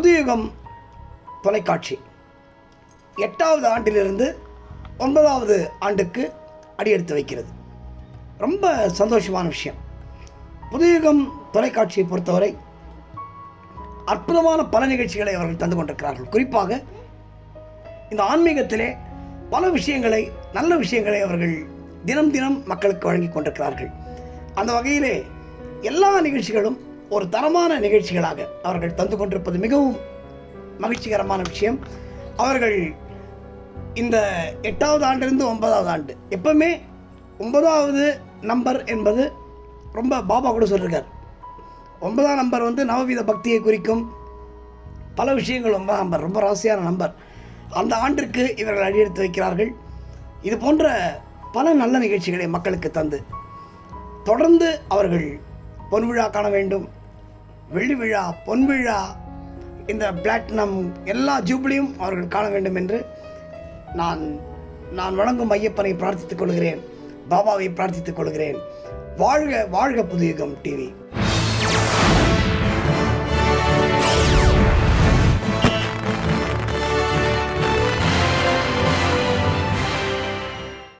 புதுயுகம் தொலைக்காட்சி எட்டாவது ஆண்டிலிருந்து ஒன்பதாவது ஆண்டுக்கு அடியெடுத்து வைக்கிறது ரொம்ப சந்தோஷமான விஷயம் புதுயுகம் தொலைக்காட்சியை பொறுத்தவரை அற்புதமான பல நிகழ்ச்சிகளை அவர்கள் தந்து கொண்டிருக்கிறார்கள் குறிப்பாக இந்த ஆன்மீகத்திலே பல விஷயங்களை நல்ல விஷயங்களை அவர்கள் தினம் தினம் மக்களுக்கு வழங்கி கொண்டிருக்கிறார்கள் அந்த வகையிலே எல்லா நிகழ்ச்சிகளும் ஒரு தரமான நிகழ்ச்சிகளாக அவர்கள் தந்து கொண்டிருப்பது மிகவும் மகிழ்ச்சிகரமான விஷயம் அவர்கள் இந்த எட்டாவது ஆண்டிலிருந்து ஒன்பதாவது ஆண்டு எப்பவுமே ஒன்பதாவது நம்பர் என்பது ரொம்ப பாபா கூட சொல்லியிருக்கார் ஒன்பதாம் நம்பர் வந்து நவவித பக்தியை குறிக்கும் பல விஷயங்கள் ஒன்பதாம் நம்பர் ரொம்ப ராசியான நம்பர் அந்த ஆண்டிற்கு இவர்கள் அடியெடுத்து வைக்கிறார்கள் இது போன்ற பல நல்ல நிகழ்ச்சிகளை மக்களுக்கு தந்து தொடர்ந்து அவர்கள் பொன் விழா காண வேண்டும் வெள்ளி விழா பொன் விழா இந்த பிளாட்டினம் எல்லா ஜூப்ளியும் அவர்கள் காண வேண்டும் என்று நான் நான் வணங்கும் ஐயப்பனை பிரார்த்தித்துக் கொள்கிறேன் பாபாவை பிரார்த்தித்துக் கொள்கிறேன் வாழ்க வாழ்க புதுயுகம் டிவி